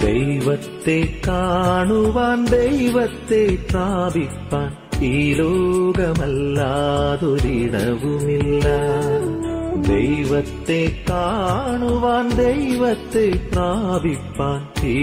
ദൈവത്തെ കാണുവാൻ ദൈവത്തെ പ്രാപിപ്പാൻ ഈ ലോകമല്ലാതൊരിടവുമില്ല ദൈവത്തെ കാണുവാൻ ദൈവത്തെ പ്രാപിപ്പാൻ ഈ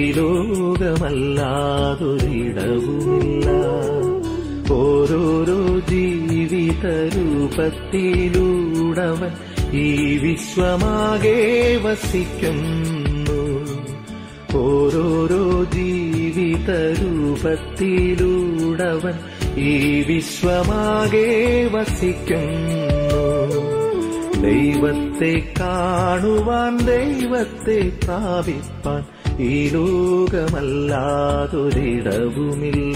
ലോകമല്ലാതൊരിടവുമില്ല ഓരോരോ ജീവിത രൂപത്തിലൂടവൻ ഈ വിശ്വമാകെ വസിക്കുന്നു ഓരോരോ ജീവിത രൂപത്തിലൂടവൻ ഈ വിശ്വമാകെ വസിക്കുന്നു ദൈവത്തെ കാണുവാൻ ദൈവത്തെ പ്രാപിപ്പാൻ ഈ ലോകമല്ലാതൊരിടവുമില്ല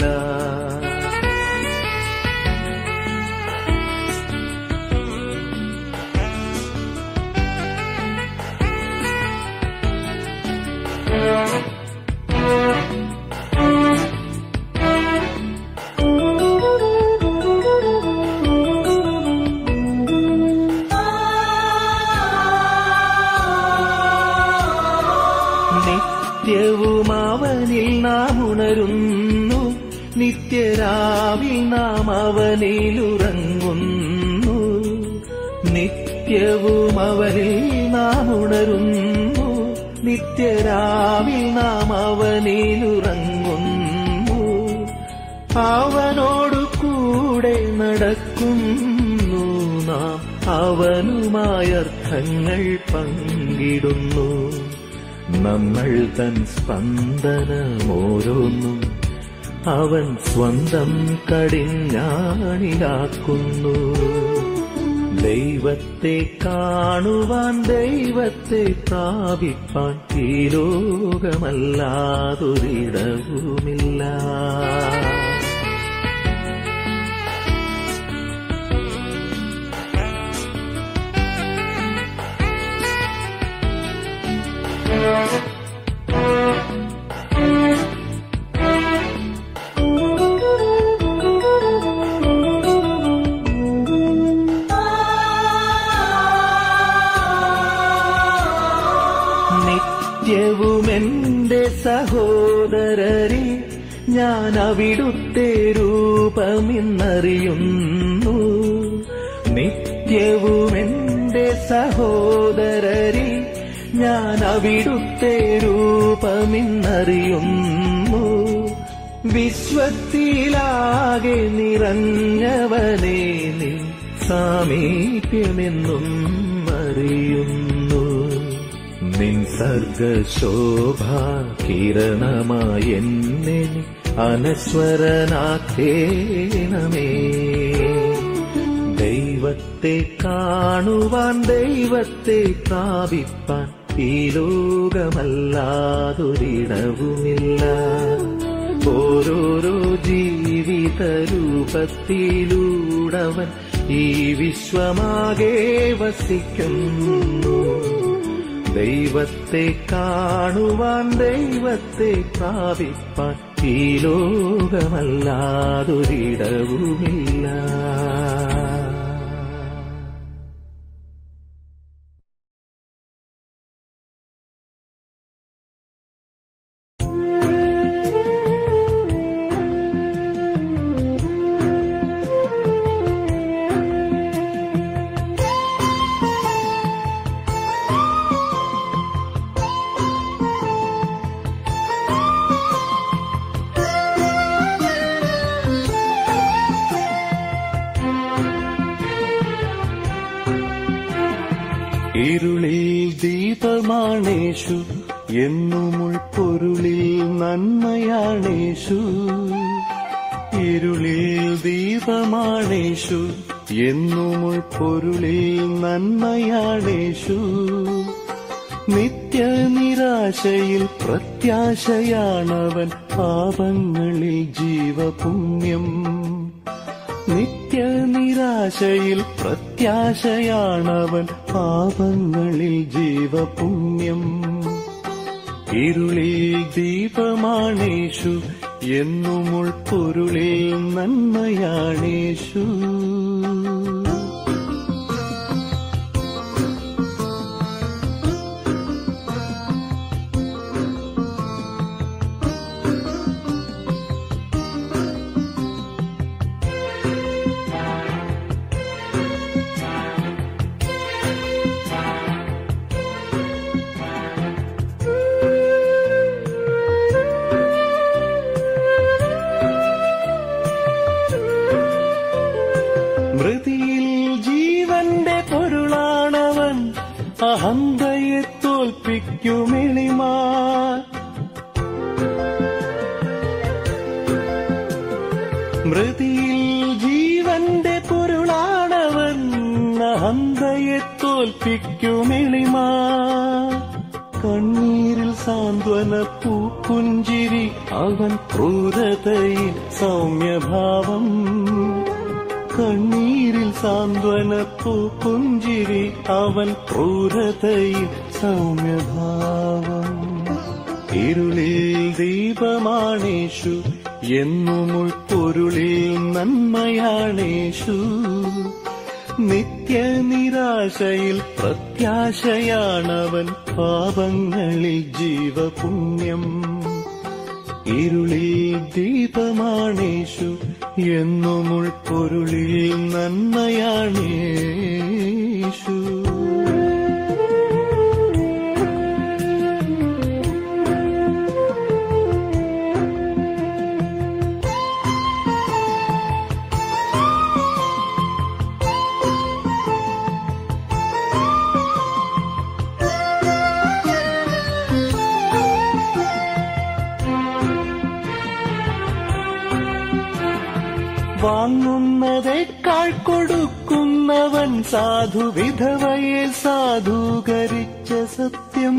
നിത്യവും അവനിൽ നാം ഉണരുന്നു നിത്യരാവിൽ നാം അവനിലുറങ്ങുന്നു നിത്യവും അവനിൽ നാം ഉണരുന്നു നിത്യരാവിൽ നാം അവനിലുറങ്ങുന്നു അവനോടു കൂടെ നടക്കുന്നു നാം അവനുമായർത്ഥങ്ങൾ പങ്കിടുന്നു നമ്മൾ തൻ സ്പന്ദനമോരോന്നും അവൻ സ്വന്തം കടിഞ്ഞാണിലാക്കുന്നു ദൈവത്തെ കാണുവാൻ ദൈവത്തെ പ്രാപിപ്പാൻ ഈ ലോകമല്ലാതൊരിടവുമില്ല നിത്യവുമെന്റെ സഹോദരരെ ഞാൻ അവിടുത്തെ രൂപമിന്നറിയുന്നു നിത്യവുമെന്റെ സഹോദരരെ ഞാൻ അവിടുത്തെ രൂപമിന്നറിയുന്നു വിശ്വത്തിലാകെ നിറഞ്ഞവനെ നീ സാമീപ്യമെന്നും അറിയുന്നു നിൻ സർഗശോഭാ കിരണമായി എന്നെ നീ അനശ്വരനാക്കേണമേ ദൈവത്തെ കാണുവാൻ ദൈവത്തെ പ്രാപിപ്പാൻ ഈ ലോകമല്ലാതൊരിടവുമില്ല ഓരോരോ ജീവിത രൂപത്തിലൂടവൻ ഈ വിശ്വമാകെ വസിക്കുന്നു ദൈവത്തെ കാണുവാൻ ദൈവത്തെ പ്രാപിപ്പാൻ ഈ ലോകമല്ലാതൊരിടവുമില്ല ഇരുളിൽ ദീപമാണേഷു എന്നുമുൾ പൊരുളിൽ നന്മയാണേഷു ഇരുളിൽ ദീപമാണേഷു എന്നുമുൾ പൊരുളിൽ നന്മയാണേഷു നിത്യനിരാശയിൽ പ്രത്യാശയാണവൻ പാപങ്ങളിൽ ജീവപുണ്യം നിത്യനിരാശയിൽ പ്രത്യാശയാണവൻ പാപങ്ങളിൽ ജീവപുണ്യം ഇരുളിൽ ദീപമാണേഷു എന്നുമുൾ പൊരുളിൽ നന്മയാണേഷു അഹന്തയെ തോൽപ്പിക്കുമെളിമാ മൃതിയിൽ ജീവന്റെ പൊരുളാണവൻ അഹന്തയെ തോൽപ്പിക്കുമെളിമാ കണ്ണീരിൽ സാന്ത്വന പൂക്കുഞ്ചിരി അവൻ ക്രൂരതയിൽ സൗമ്യഭാവം കണ്ണീരിൽ സാന്ത്വന പൂക്കുഞ്ചിരി അവൻ ക്രൂരതയിൽ സൗമ്യഭാവം ഇരുളിൽ ദീപമാണേഷു എന്നും ഉൾപ്പൊരുളിൽ നന്മയാണേഷു നിത്യനിരാശയിൽ പ്രത്യാശയാണവൻ പാപങ്ങളിൽ ജീവപുണ്യം ഇരുളിൽ ദീപമാണേഷു എന്നും ഉൾപ്പൊരുളിൽ നന്മയാണേഷു വാങ്ങുന്നതേക്കാൾ കൊടുക്കുന്നവൻ സാധു വിധവയെ സാധൂകരിച്ച സത്യം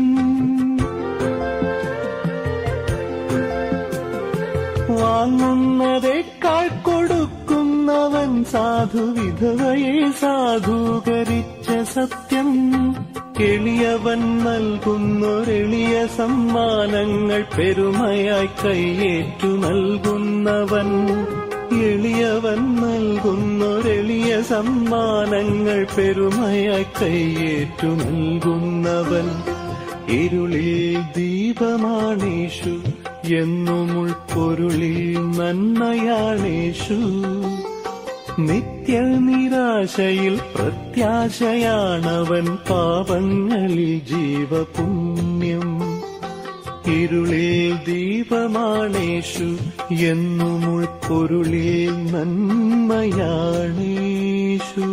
വാങ്ങുന്നതേക്കാൾ കൊടുക്കുന്നവൻ സാധു വിധവയെ സാധൂകരിച്ച സത്യം എളിയവൻ നൽകുന്നൊരെളിയ സമ്മാനങ്ങൾ പെരുമയായി കൈയേറ്റു നൽകുന്നവൻ എളിയവൻ നൽകുന്നൊരെളിയ സമ്മാനങ്ങൾ പെരുമയായി കൈയേറ്റു നൽകുന്നവൻ ഇരുളിൽ ദീപമാണേഷു എന്നും ഉൾപ്പൊരുളിൽ നന്മയാണേഷു നിത്യനിരാശയിൽ പ്രത്യാശയാണവൻ പാപങ്ങളിൽ ജീവപുണ്യം ഇരുളിൽ ദീപമാണേഷു എന്നും ഉൾപ്പൊരുളിൽ നന്മയാണേഷു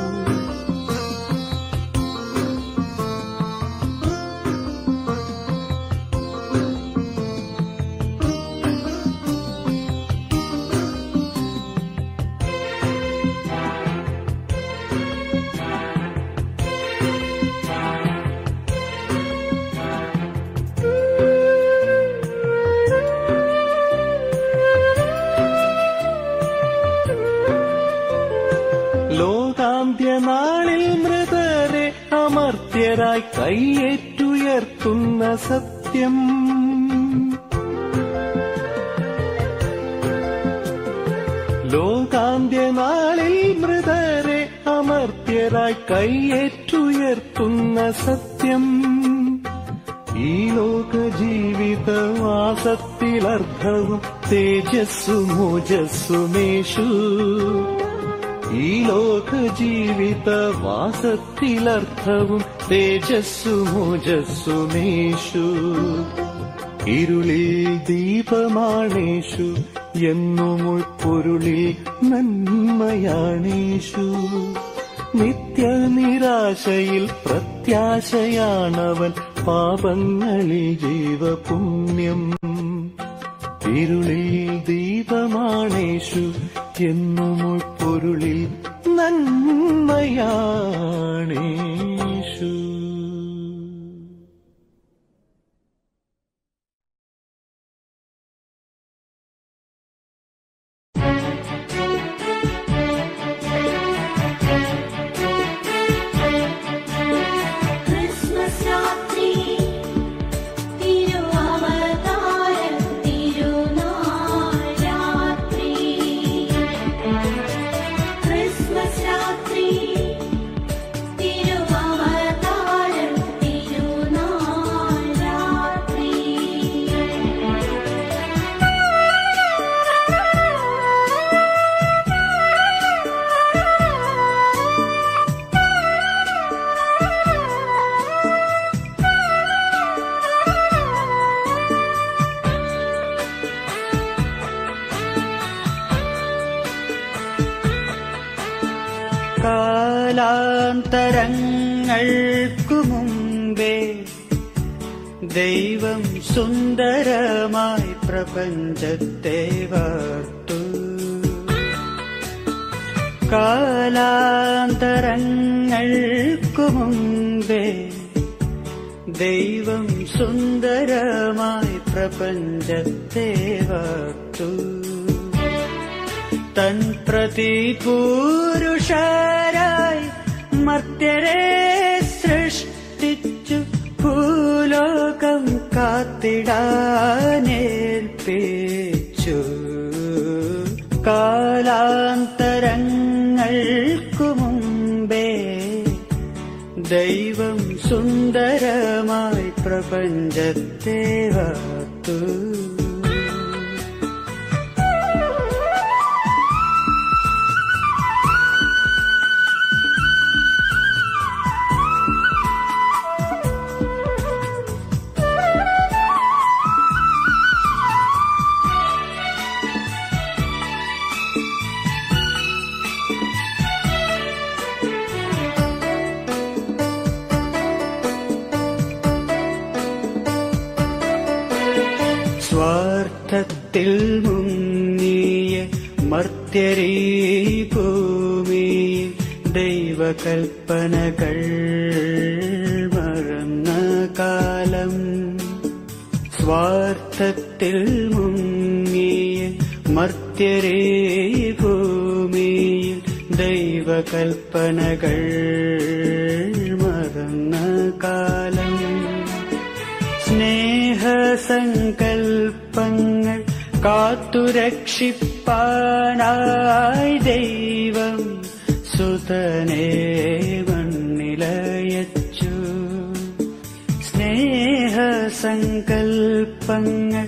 ലോകാന്ത്യനാളിൽ മൃതരെ അമർത്യരായി കൈയേറ്റുയർത്തുന്ന സത്യം ലോകാന്ത്യനാളിൽ മൃതരെ അമർത്യരായി കൈയേറ്റുയർത്തുന്ന സത്യം ഈ ലോക ജീവിതവാസത്തിലർത്ഥവും തേജസ്സുമോജസ്സുമേഷു ഈ ലോക ജീവിതവാസത്തിലർത്ഥവും തേജസ്സുമോജസ്സുമേഷു ഇരുളിൽ ദീപമാണേഷു എന്നും ഉൾപ്പൊരുളിൽ നന്മയാണേഷു നിത്യനിരാശയിൽ പ്രത്യാശയാണവൻ പാപങ്ങളിൽ ജീവപുണ്യം ഇരുളിൽ ദീപമാണേഷു എന്നും ഉൾപ്പൊരുളിൽ നന്മയാണേഷു ക്രിസ്മസ് രാത്രി തിരുവവതാര തിരുനാൾ രാത്രി ക്രിസ്മസ് രാത്രി തിരുവവതാര കാലാന്തരങ്ങൾക്കു മുമ്പേ ദൈവം സുന്ദരമായി പ്രപഞ്ചത്തെ വാർത്തു കാലാന്തരങ്ങൾക്കു മുമ്പേ ദൈവം സുന്ദരമായി പ്രപഞ്ചത്തെ വാർത്തു തൻ പ്രതിപൂരുഷരായി മർത്യരെ സൃഷ്ടിച്ചു ഭൂലോകം കാത്തിടാനേൽപ്പിച്ചു കാലാന്തരങ്ങൾക്കു മുമ്പേ ദൈവം സുന്ദരമായി പ്രപഞ്ചത്തെ വാർത്തു സ്വാർത്ഥത്തിൽ മുങ്ങിയ മർത്യരീ ഭൂമിയിൽ ദൈവകൽപ്പനകൾ മറന്ന കാലം സ്വാർത്ഥത്തിൽ മുങ്ങിയ മർത്യരേ ഭൂമിയിൽ ദൈവകൽപ്പനകൾ മറന്ന കാലം സ്നേഹസങ്കൽപ്പങ്ങൾ കാത്തുരക്ഷിപ്പാനായി ദൈവം സുതനെ മണ്ണിലയച്ചു സ്നേഹസങ്കൽപ്പങ്ങൾ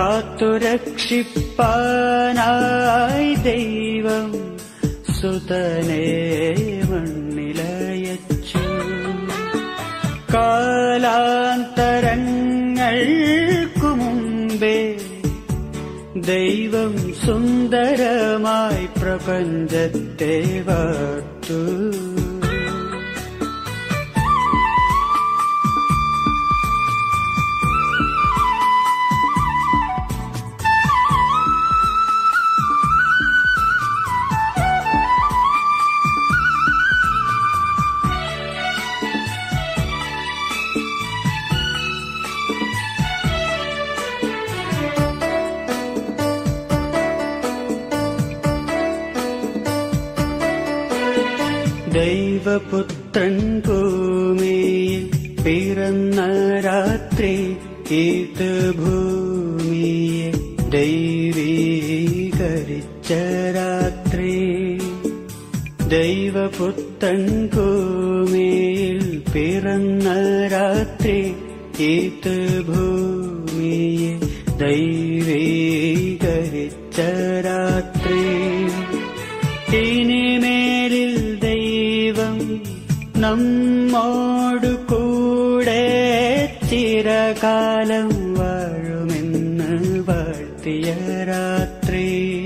കാത്തുരക്ഷിപ്പാനായി ദൈവം സുതനെ മണ്ണിലയച്ചു കാലാന്തരങ്ങൾക്കു മുമ്പേ ദൈവം സുന്ദരമായി പ്രപഞ്ചത്തെ വാർത്തു ദൈവപുത്രൻ ഭൂമിയിൽ പിറന്ന രാത്രി ഇത് ഭൂമിയെ ദൈവീകരിച്ച രാത്രി ദൈവപുത്രൻ ഭൂമിയിൽ പിറന്ന രാത്രി ഇത് ഭൂമിയെ ദൈവീകരിച്ച രാത്രി ഇനിമേലിൽ ദൈവം നമ്മോടു കൂടെ ചിരകാലം വാഴുമെന്ന് വാഴ്ത്തിയ രാത്രി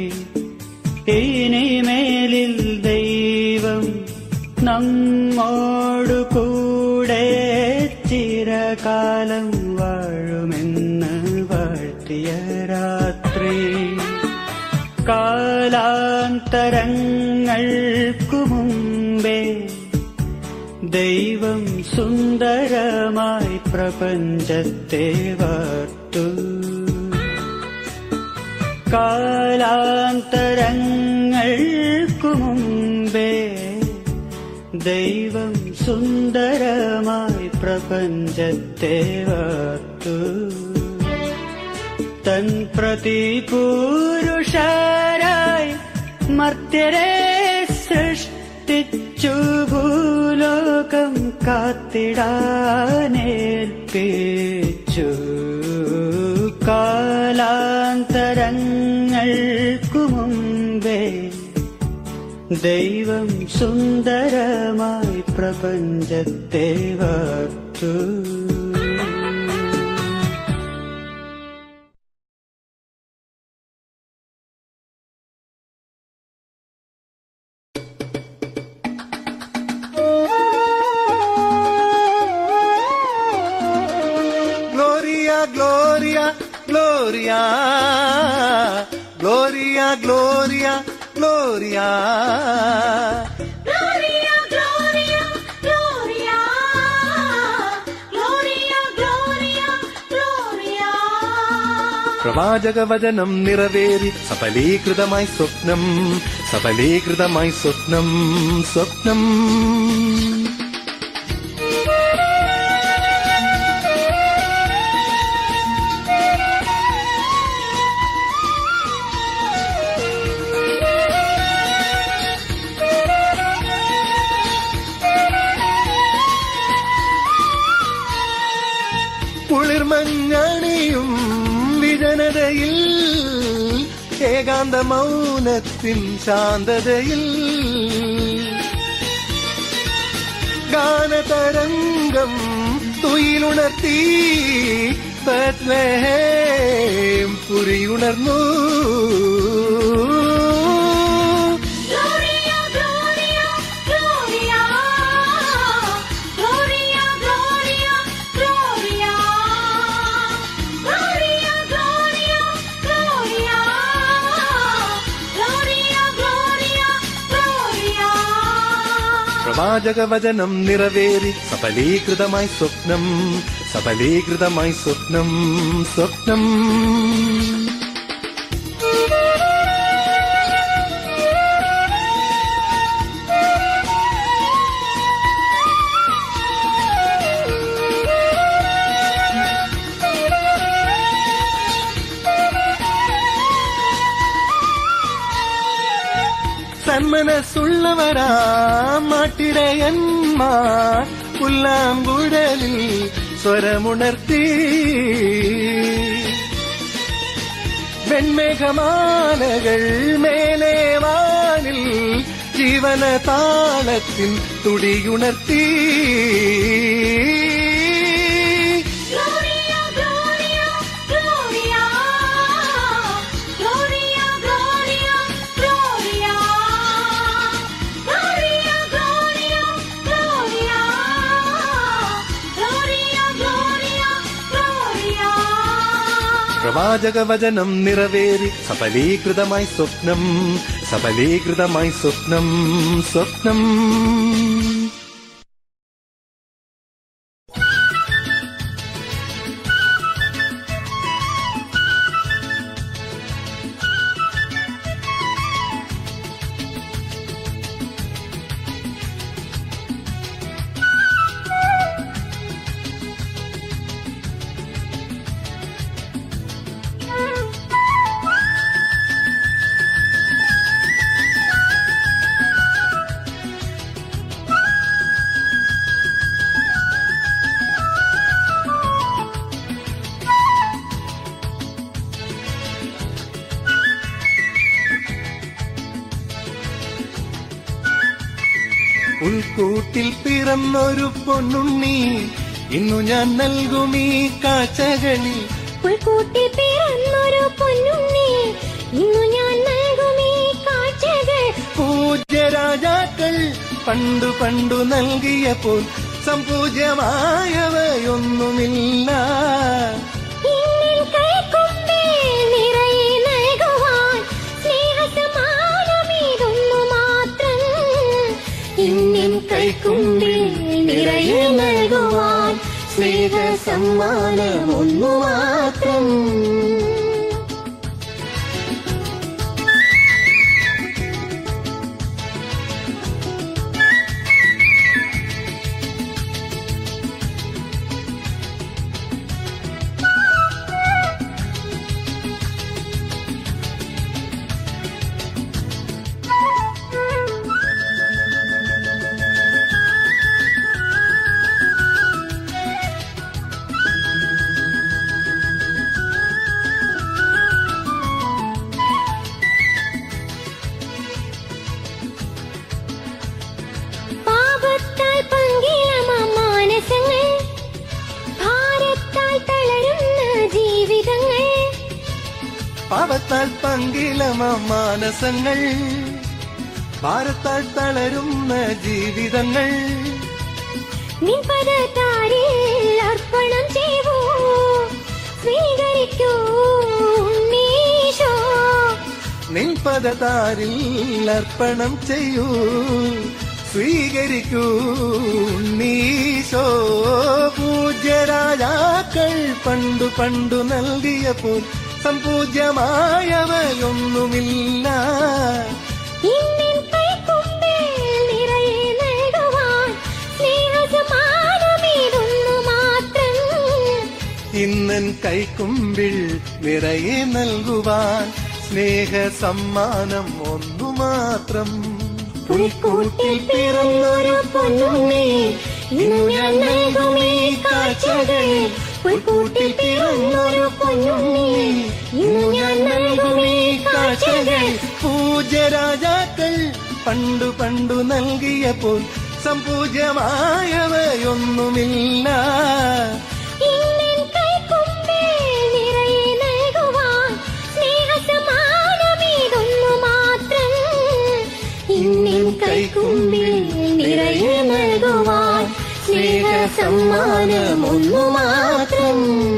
ഇനിമേലിൽ ദൈവം നമ്മോടു കൂടെ ചിരകാലം വാഴുമെന്ന് വാഴ്ത്തിയ രാത്രി കാലാന്തരങ്ങൾക്കു മുമ്പേ ദൈവം സുന്ദരമായി പ്രപഞ്ചത്തെ വാർത്തു കാലാന്തരങ്ങൾക്കു മുമ്പേ ദൈവം സുന്ദരമായി പ്രപഞ്ചത്തെ വാർത്തു തൻ പ്രതിപൂരുഷരായി മർത്യരെ സൃഷ്ടിച്ചു ഭൂലോകം കാത്തിടാനേൽപ്പിച്ചു കാലാന്തരങ്ങൾക്കു മുമ്പേ ദൈവം സുന്ദരമായി പ്രപഞ്ചത്തെ വാർത്തു Thank you. Gloria Gloria Gloria Gloria Gloria, Gloria, Gloria. Gloria, Gloria, Gloria. പ്രവാചക വചനം നിറവേറി സഫലീകൃതമായി സ്വപ്നം സഫലീകൃതമായി സ്വപ്നം സ്വപ്നം കുളിർമഞ്ഞണിയും വിജനതയിൽ ഏകാന്ത മൗനത്തിൻ ശാന്തതയിൽ ഗാനതരംഗം തുയിലുണർത്തി ബത്ലഹേം പുരിയുണർന്നു Gloria, Gloria, Gloria. Gloria, Gloria, Gloria. Gloria, Gloria, Gloria. Gloria, Gloria, Gloria. പ്രവാചക വചനം നിറവേറി സഫലീകൃതമായി സ്വപ്നം സഫലീകൃതമായി സ്വപ്നം സ്വപ്നം സന്മനസ്സുള്ളവരാ മാട്ടിടയന്മാർ പുല്ലാങ്കുഴലിൽ സ്വരമുണർത്തി വെൺമേഘമാലകൾ മേലെ വാനിൽ ജീവന താളത്തിൻ തുടിയുണർത്തി Gloria, Gloria, Gloria. Gloria, Gloria, Gloria. Gloria, Gloria, Gloria. Gloria, Gloria, Gloria. പ്രവാചക വചനം നിറവേറി സഫലീകൃതമായി സ്വപ്നം സഫലീകൃതമായി സ്വപ്നം സ്വപ്നം ഉൾക്കൂട്ടിൽ പിറന്നൊരു പൊന്നുണ്ണി ഇന്നു ഞാൻ നൽകും ഈ കാഴ്ചകളിൽ പുൽക്കൂട്ടിൽ പിറന്നൊരു പൊന്നുണ്ണി ഇന്നു ഞാൻ നൽകും ഈ കാഴ്ചകൾ പൂജ്യരാജാക്കൾ പണ്ടു പണ്ടു നൽകിയപ്പോൾ സംപൂജ്യമായവയൊന്നുമില്ല ഇന്നിൻ കൈക്കുമ്പിൽ നിറയെ നൽകുവാൻ സ്നേഹസമാനമിതൊന്നു മാത്രം ഇന്നിൻ കൈക്കുമ്പിൽ നിറയെ നൽകുവാൻ സ്നേഹസമ്മാനം ഒന്നു മാത്രം പാപത്താൽ പങ്കിലമ മാനസങ്ങൾ ഭാരത്താൽ തളരുന്ന ജീവിതങ്ങൾ പാപത്താൽ പങ്കിലമ മാനസങ്ങൾ ഭാരത്താൽ തളരുന്ന ജീവിതങ്ങൾ നിൻപദതാരിൽ അർപ്പണം ചെയ്വൂ സ്വീകരിക്കൂ പദതാരിൽ അർപ്പണം ചെയ്യൂ സ്വീകരിക്കൂ നീശോ പൂജ്യരാജാക്കൾ പണ്ടു പണ്ടു നൽകിയപ്പോൾ സംപൂജ്യമായവയൊന്നുമില്ല ഇന്നിൻ കൈക്കുമ്പിൽ നിറയെ നൽകുവാൻ സ്നേഹസമാനമിതൊന്നു മാത്രം ഇന്നൻ കൈക്കുമ്പിൾ നിറയെ നൽകുവാൻ സ്നേഹ സമ്മാനം ഒന്നു മാത്രം പുൽക്കൂട്ടിൽ പിറന്നൊരു പൊന്നുണ്ണി ഇന്നു ഞാൻ നൽകും ഈ കാഴ്ചകൾ പുൽക്കൂട്ടിൽ പിറന്നൊരു പൊന്നുണ്ണി ഇന്നു ഞാൻ നൽകും ഈ കാഴ്ചകൾ പൂജ്യരാജാക്കൾ പണ്ടു പണ്ടു നൽകിയപ്പോൾ സംപൂജ്യമായവയൊന്നുമില്ല ഇന്നിൻ കൈക്കുമ്പിൽ നിറയെ നൽകുവാൻ സ്നേഹസമാനമിതൊന്നു മാത്രം ഇന്നിൻ കൈക്കുമ്പിൽ നിറയെ നൽകുവാൻ സ്നേഹസമ്മാനമൊന്നു മാത്രം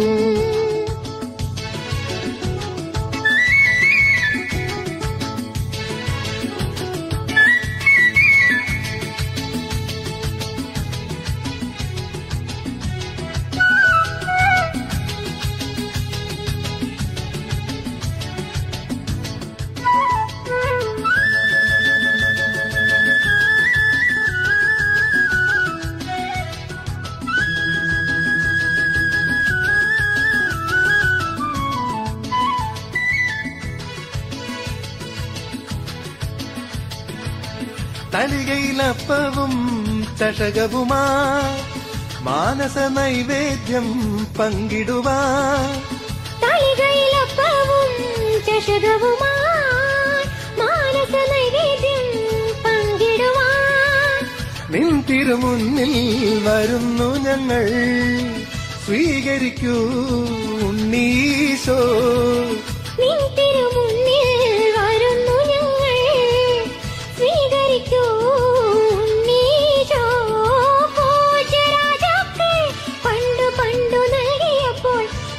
തളികയിലപ്പവും ചഷകവുമാ മാനസ നൈവേദ്യം പങ്കിടുവാ തളികയിലപ്പവും ചഷകവുമായി മാനസ നൈവേദ്യം പങ്കിടുവാൻ നിൻ തിരുമുന്നിൽ വരുന്നു ഞങ്ങൾ സ്വീകരിക്കൂ ഉണ്ണീശോ നിൻ തിരുമുന്നിൽ വരുന്നു ഞങ്ങൾ സ്വീകരിക്കൂ ഉണ്ണീശോ. പൂജ്യരാജാക്കൾ പണ്ടു പണ്ടു നൽകിയപ്പോൾ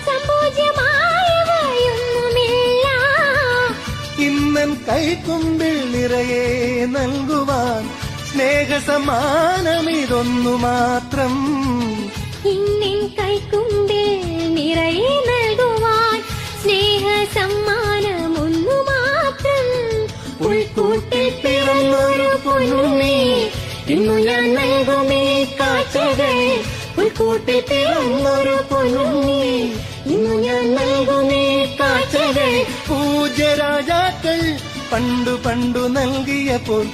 സംപൂജ്യമായവയൊന്നുമില്ല ഇന്നൻ കൈക്കുമ്പിൾ നിറയെ നൽകുവാൻ സ്നേഹസമാനമിതൊന്നു മാത്രം ഇന്നിൻ കൈക്കുമ്പിൽ നിറയെ നൽകുവാൻ സ്നേഹ സമ്മാനമൊന്നു മാത്രം ഉൾക്കൂട്ടിൽ പിറന്നൊരു പൊന്നുണ്ണി ഇന്നു ഞാൻ നൽകുമേ കാഴ്ചകൾ ഉൾക്കൂട്ടിൽ പിറന്നൊരു പൊന്നുണ്ണി ഇന്നു ഞാൻ നൽകുമേ കാഴ്ചകൾ പൂജ്യരാജാക്കൾ പണ്ടു പണ്ടു നൽകിയപ്പോൾ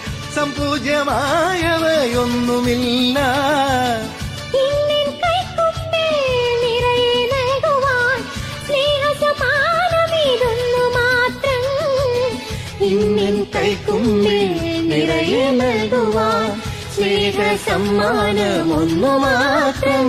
സംപൂജ്യമായവയൊന്നുമില്ല ഇന്നിൻ കൈക്കുമ്പിൽ നിറയെ നൽകുവാൻ സ്നേഹസമാനമിതൊന്നു മാത്രം ഇന്നിൻ കൈക്കുമ്പിൽ നിറയെ നൽകുവാൻ സ്നേഹസമ്മാനമൊന്നു മാത്രം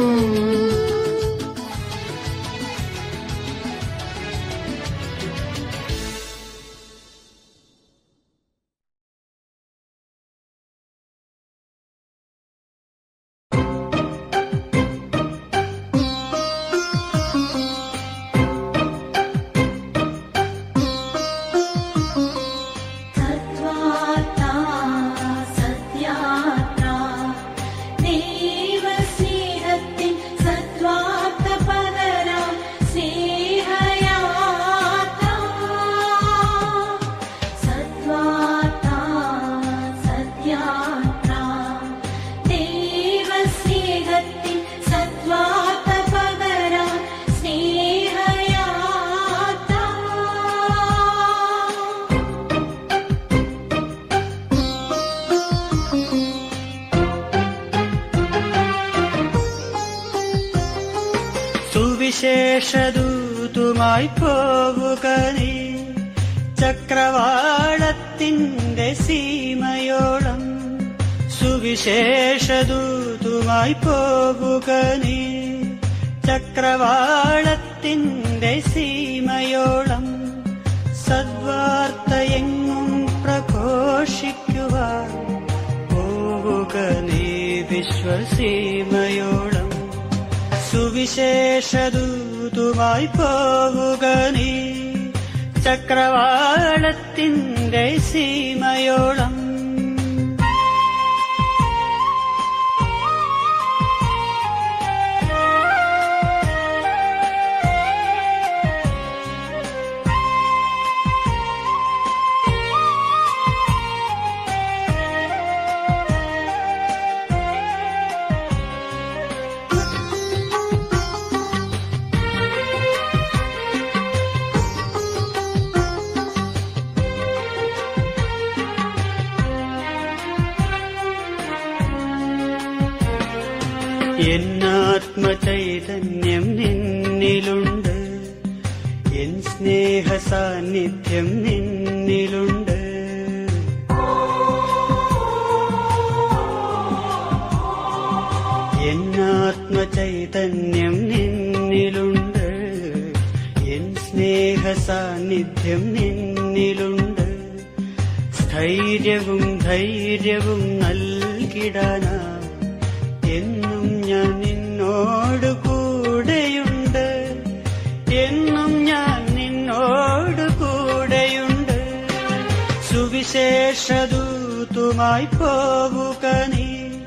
സത്വാത്താ സത്യാത്രാ ദൈവസ്നേഹത്തിൻ സത്വാർത്ത പകരാം സ്നേഹയാത്ര സത്വാത്താ സത്യാത്രാ ദൈവസ്നേഹത്തിൻ സത്വാർത്ത പകരാം സ്നേഹയാത്ര സുവിശേഷദൂതുമായി പോവുക നീ ചക്രവാളത്തിന്റെ സീമയോളം സുവിശേഷദൂതുമായി പോവുക നീ ചക്രവാളത്തിന്റെ സീമയോളം സദ്വാർത്തയെങ്ങും പ്രഘോഷിക്കുവാൻ പോവുക നീ വിശ്വസീമയോളം സുവിശേഷദൂതുമായി പോവുക നീ ചക്രവാളത്തിന്റെ സീമയോളം എന്നാത്മചൈതന്യം നിന്നിലുണ്ട് എൻ സ്നേഹ സാന്നിധ്യം നിന്നിലുണ്ട് എന്നാത്മചൈതന്യം നിന്നിലുണ്ട് എൻ സ്നേഹ സാന്നിധ്യം നിന്നിലുണ്ട് സ്ഥൈര്യവും ധൈര്യവും നൽകിടാനാ എന്നും ഞാൻ നിന്നോട് കൂടെയുണ്ട് എന്നും ഞാൻ നിന്നോട് കൂടെയുണ്ട് സുവിശേഷദൂതുമായി പോവുക നീ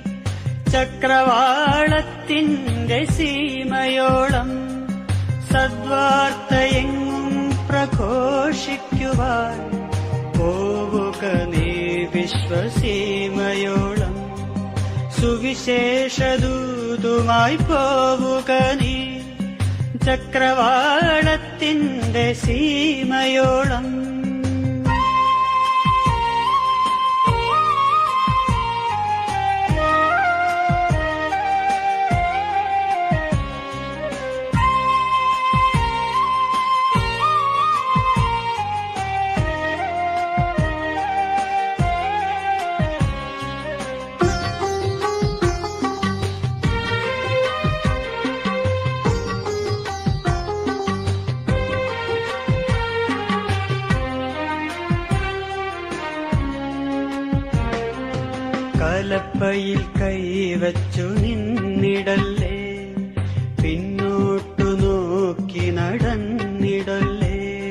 ചക്രവാളത്തിന്റെ സീമയോളം സദ്വാർത്തയെങ്ങും പ്രഘോഷിക്കുവാൻ പോവുക നീ വിശ്വസീമയോളം സുവിശേഷദൂതുമായി പോവുക നീ ചക്രവാളത്തിന്റെ സീമയോളം കലപ്പയിൽ കൈവച്ചു നിന്നിടല്ലേ പിന്നോട്ടു നോക്കി നടന്നിടല്ലേ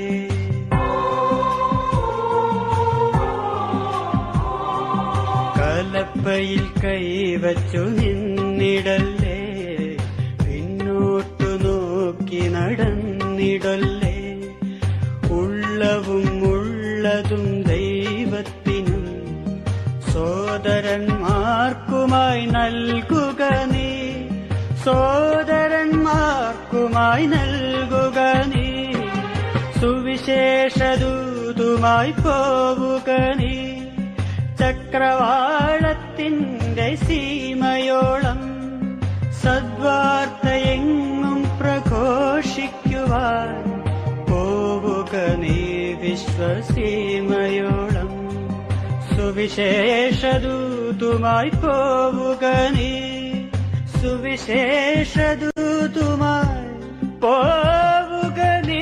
കലപ്പയിൽ കൈവച്ചു നിന്നിടല്ലേ പിന്നോട്ടു നോക്കി നടന്നിടല്ലേ ഉള്ളവും ഉള്ളതും ദൈവത്തിനും സോദരന്മാർക്കുമായി നൽകുക നീ സോദരന്മാർക്കുമായി നൽകുക നീ സുവിശേഷദൂതുമായി പോവുക നീ ചക്രവാളത്തിന്റെ സീമയോളം സദ്വാർത്തയെങ്ങും പ്രഘോഷിക്കുവാൻ പോവുക നീ വിശ്വസീമയോളം സുവിശേഷദൂതുമായി പോവുക നീ സുവിശേഷദൂതുമായി പോവുക നീ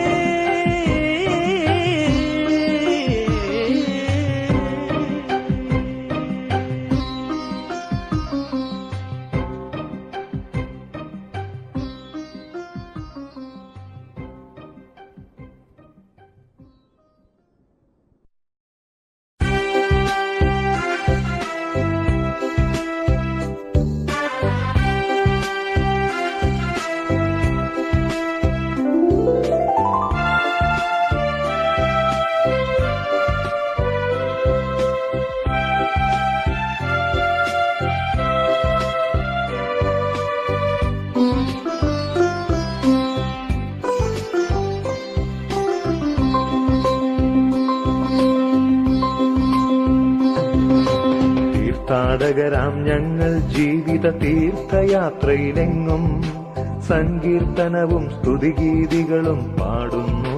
തീർത്ഥാടകരാം ഞങ്ങൾ ജീവിത തീർത്ഥയാത്രയിലെങ്ങും സങ്കീർത്തനവും സ്തുതിഗീതികളും പാടുന്നു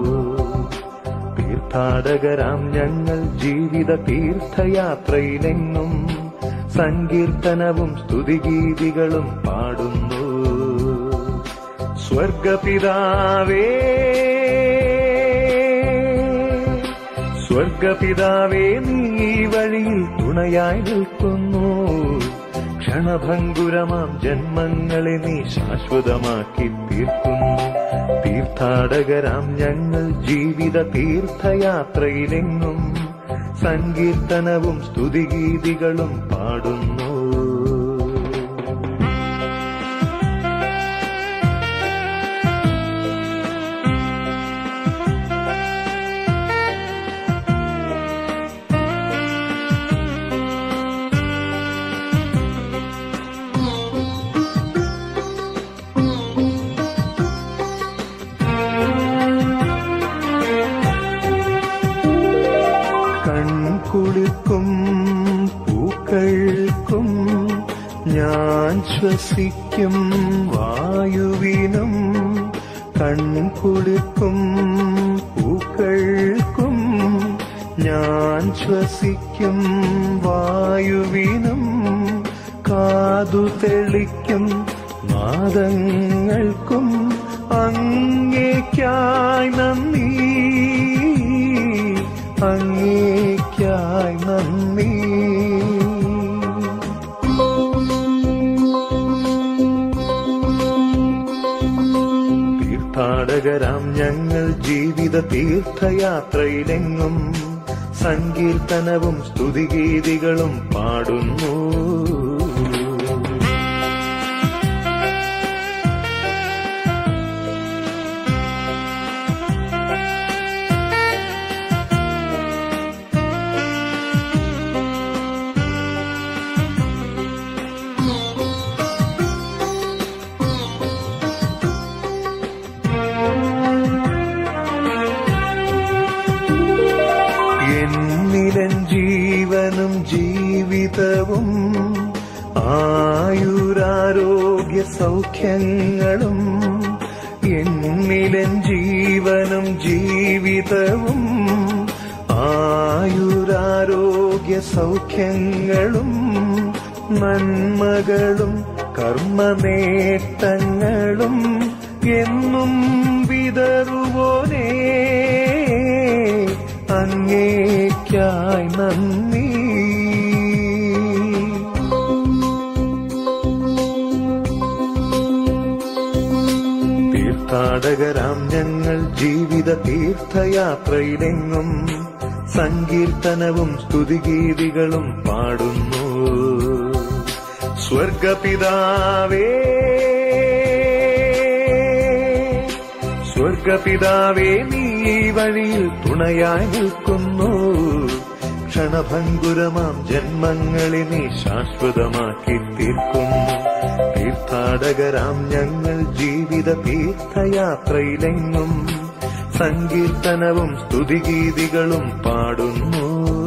തീർത്ഥാടകരാം ഞങ്ങൾ ജീവിത തീർത്ഥയാത്രയിലെങ്ങും സങ്കീർത്തനവും സ്തുതിഗീതികളും പാടുന്നു സ്വർഗപിതാവേ സ്വർഗപിതാവേ നീ ഈ വഴിയിൽ തുണയായി നിൽക്കുന്നു ക്ഷണഭങ്കുരമാം ജന്മങ്ങളെ നീ ശാശ്വതമാക്കി തീർക്കുന്നു തീർത്ഥാടകരാം ഞങ്ങൾ ജീവിത തീർത്ഥയാത്രയിലെങ്ങും സങ്കീർത്തനവും സ്തുതിഗീതികളും പാടുന്നു കൺകുളിർക്കും പൂക്കൾക്കും ഞാൻ ശ്വസിക്കും വായുവിനും കൺകുളിർക്കും പൂക്കൾക്കും ഞാൻ ശ്വസിക്കും വായുവിനും കാതു തെളിക്കും നാദങ്ങൾക്കും അങ്ങേക്കായി നന്ദി അങ്ങേക്കായി നന്ദി തീർത്ഥാടകരാം ഞങ്ങൾ ജീവിത തീർത്ഥയാത്രയിലെങ്ങും സങ്കീർത്തനവും സ്തുതിഗീതികളും പാടുന്നു എന്നിലൻ ജീവനും ജീവിതവും ആയുരാരോഗ്യ സൗഖ്യങ്ങളും എന്നിലൻ ജീവനും ജീവിതവും ആയുരാരോഗ്യ സൗഖ്യങ്ങളും നന്മകളും കർമ്മനേട്ടങ്ങളും എന്നും വിതറുവോനേ അങ്ങേക്കായി നന്ദി തീർത്ഥാടകരാം ഞങ്ങൾ ജീവിത തീർത്ഥയാത്രയിലെങ്ങും സങ്കീർത്തനവും സ്തുതിഗീതികളും പാടുന്നു സ്വർഗപിതാവേ സ്വർഗപിതാവേ നീ ഈ വഴിയിൽ തുണയായി നിൽക്കുന്നു ക്ഷണഭങ്കുരമാം ജന്മങ്ങളെ നീ ശാശ്വതമാക്കി തീർക്കുന്നു തീർത്ഥാടകരാം ഞങ്ങൾ ജീവിത തീർത്ഥയാത്രയിലെങ്ങും സങ്കീർത്തനവും സ്തുതിഗീതികളും പാടുന്നു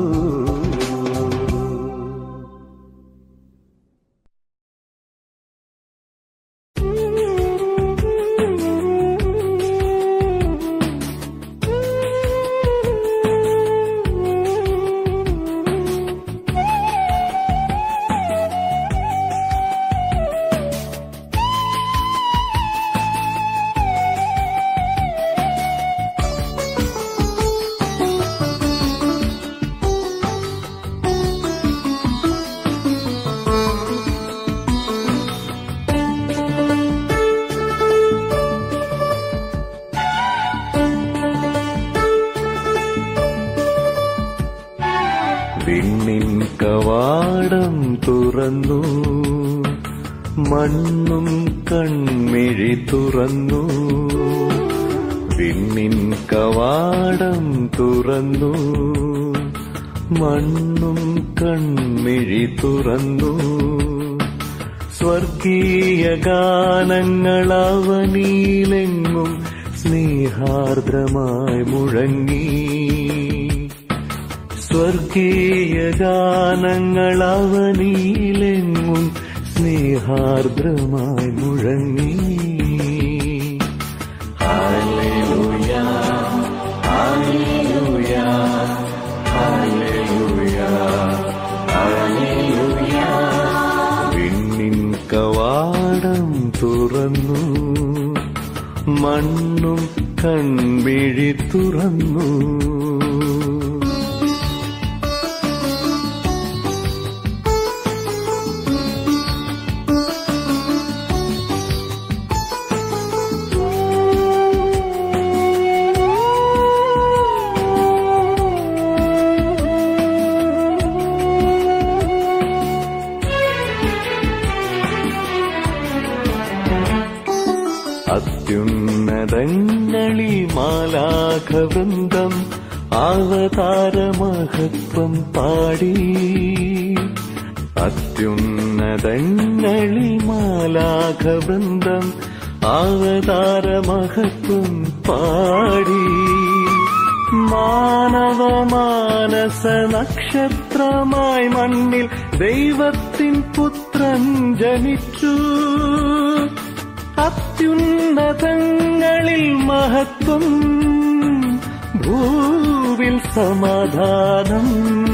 വിണ്ണിൻ കവാടം തുറന്നു മണ്ണും കൺമിഴി തുറന്നു വിണ്ണിൻ കവാടം തുറന്നു മണ്ണും കൺമിഴി തുറന്നു സ്വർഗീയ ഗാനങ്ങളവനീലെങ്ങും സ്നേഹാർദ്രമായി മുഴങ്ങി സ്വർഗീയ ഗാനങ്ങളവനീലെങ്ങും സ്നേഹാർദ്രമായി മുഴങ്ങി ഹല്ലേലൂയ, ഹല്ലേലൂയ, ഹല്ലേലൂയ, ഹല്ലേലൂയ. വിണ്ണിൻ കവാടം തുറന്നു മണ്ണും കൺമിഴി തുറന്നു അത്യുന്നതങ്ങളിൽ മാലാഘവൃന്ദം അവതാരമഹത്വം പാടി അത്യുന്നതങ്ങളിൽ മാലാഘവൃന്ദം അവതാരമഹത്വം പാടി മാനവ മാനസ നക്ഷത്രമായി മണ്ണിൽ ദൈവത്തിൻ പുത്രൻ ജനിച്ചു അത്യുന്നതങ്ങളിൽ മഹത്വം ഭൂവിൽ സമാധാനം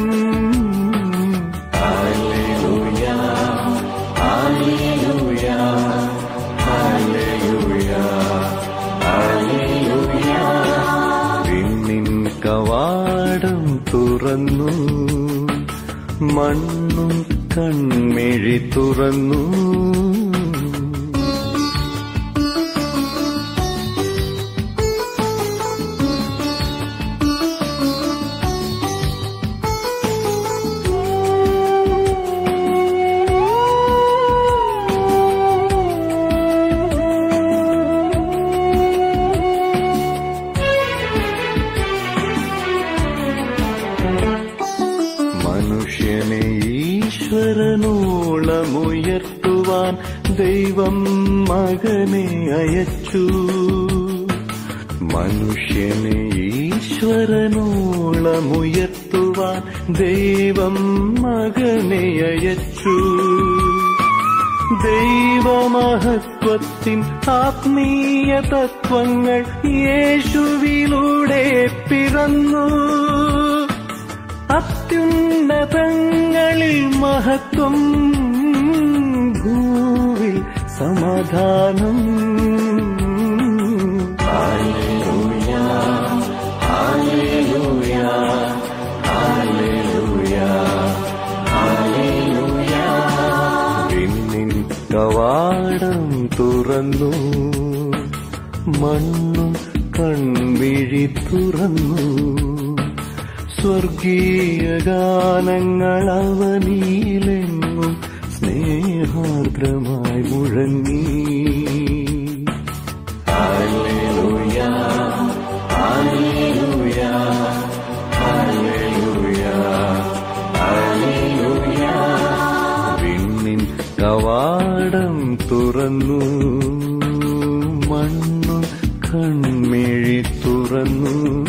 ഹല്ലേലൂയ, ഹല്ലേലൂയ, ഹല്ലേലൂയ, ഹല്ലേലൂയ. വിണ്ണിൻ കവാടം തുറന്നു മണ്ണും കൺമിഴി തുറന്നു മനുഷ്യനെ ഈശ്വരനോളമുയർത്തുവാൻ ദൈവം മകനെ അയച്ചു മനുഷ്യനെ ഈശ്വരനോളമുയർത്തുവാൻ ദൈവം മകനെ അയച്ചു ദൈവമഹത്വത്തിൻ ആത്മീയ തത്വങ്ങൾ യേശുവിലൂടെ പിറന്നു അത്യുന്നതങ്ങളിൽ മഹത്വം ഭൂവിൽ സമാധാനം ഹല്ലേലൂയ, ഹല്ലേലൂയ, ഹല്ലേലൂയ, ഹല്ലേലൂയ. വിണ്ണിൻ കവാടം തുറന്നു മണ്ണും കൺമിഴി തുറന്നു സ്വർഗീയ ഗാനങ്ങൾ അവനീലെങ്ങും സ്നേഹാർദ്രമായി മുഴങ്ങി ഹല്ലേലൂയ, ഹല്ലേലൂയ, ഹല്ലേലൂയ, ഹല്ലേലൂയ. വിണ്ണിൻ കവാടം തുറന്നു മണ്ണു കൺമിഴി തുറന്നു